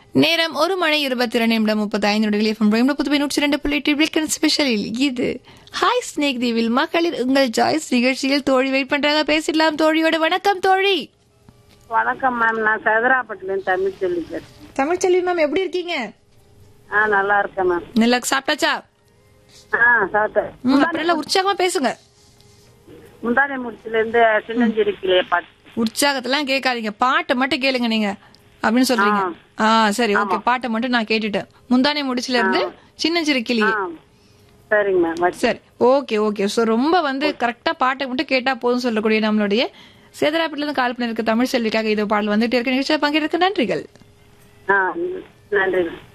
நேரம் ஒரு மணி இருபத்தி இரண்டு நிமிடம் முப்பத்தி ஐந்து நொடிகள் எஃப்எம் ரெண்டு முப்பத்தி நூற்றி ரெண்டு புள்ளி டிபிளிக்கன் ஸ்பெஷலில் இது ஹாய் ஸ்னேக் தீவில் மகளிர் உங்கள் சாய்ஸ் நிகழ்ச்சியில் தோழி வெயிட் பண்றாங்க பேசிடலாம் தோழியோட வணக்கம் தோழி வணக்கம் மேம் நான் சதுராப்பட்டிலேருந்து தமிழ் சொல்லி பேசுறேன் தமிழ்ச்செல்வி மேம் எப்படி இருக்கீங்க ஆ நல்லா இருக்கேன் மேம் நல்லா சாப்பிட்டாச்சா ஆ சாப்பிட்டேன் ம், அப்புறம் எல்லாம் உற்சாகமா பேசுங்க முந்தானி முடிச்சிலேருந்து சின்னஞ்சிருக்கிலே பாட்டு உற்சாகத்தெல்லாம் கேட்காதீங்க பாட்டை மட்டும் கேளுங்க நீங்க அப்படின்னு சொல்றீங்க ஆ சரி ஓகே பாட்டை மட்டும் நான் கேட்டுட்டேன் முந்தானே முடிச்சுல இருந்து சின்ன சிறு கிளியே ஆ சரிங்க மேம் வச்சு சரி ஓகே ஓகே ஸோ ரொம்ப வந்து கரெக்டா பாட்டை மட்டும் கேட்டா போதும் சொல்லக்கூடிய நம்மளுடைய சேதராப்பட்டில இருந்து கால் பண்ணிருக்க தமிழ் செல்விக்காக இது பாடல் வந்துட்டு இருக்க நிகழ்ச்சியில் பங்கேற்க நன்றிகள் ஆ நன்றி மேம்